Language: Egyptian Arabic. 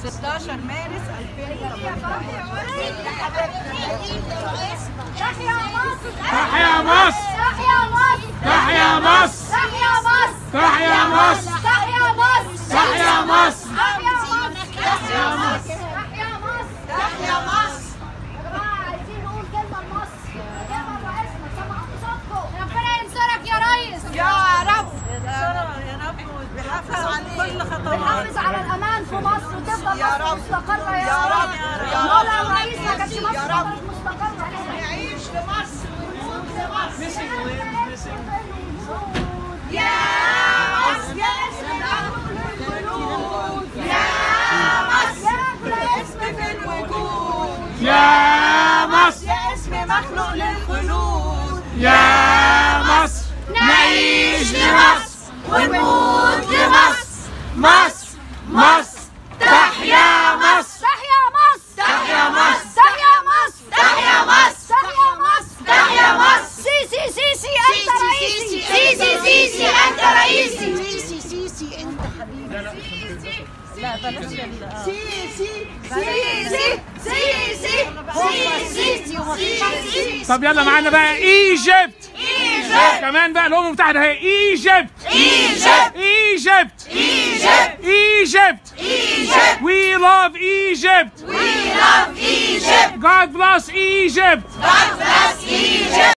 16 مارس 2018 تحيا مصر تحيا مصر تحيا مصر تحيا مصر تحيا مصر تحيا مصر تحيا مصر تحيا مصر تحيا مصر تحيا مصر تحيا مصر تحيا مصر يا جماعة عايزين نقول كلمة لمصر كلمة لرئيسنا سمعوا صوتكم ربنا ينصرك يا ريس يا رب يا رب بيحافظ على كل خطوات بنحافظ على الأمان في مصر وتفضل يا مصر رب. مستقرة يا, يا رب. يا رب. لولا الرئيس ما كانتش مصر يا رب. كانت مستقرة نعيش لمصر ونموت لمصر يا مصر يا اسم الخلود يا مصر يا اسم في الوجود يا مصر يا اسم مخلوق للخلود يا مصر نعيش لمصر ونموت لمصر مصر مصر تحيا مصر تحيا مصر تحيا مصر. تحيا مصر تحيا مصر. تحيا مصر تحيا مصر. سيسي سيسي أنت رئيسي سيسي سيسي انت رئيسي سيسي سيسي انت حبيبي سيسي سيسي سيسي سيسي سيسي طب يلا معانا بقى ايجيبت كمان بقى الامم المتحده اهي ايجيبت ايجيبت ايجيبت ايجيبت ايجيبت ايجيبت We love Egypt. We love Egypt God bless Egypt. God bless Egypt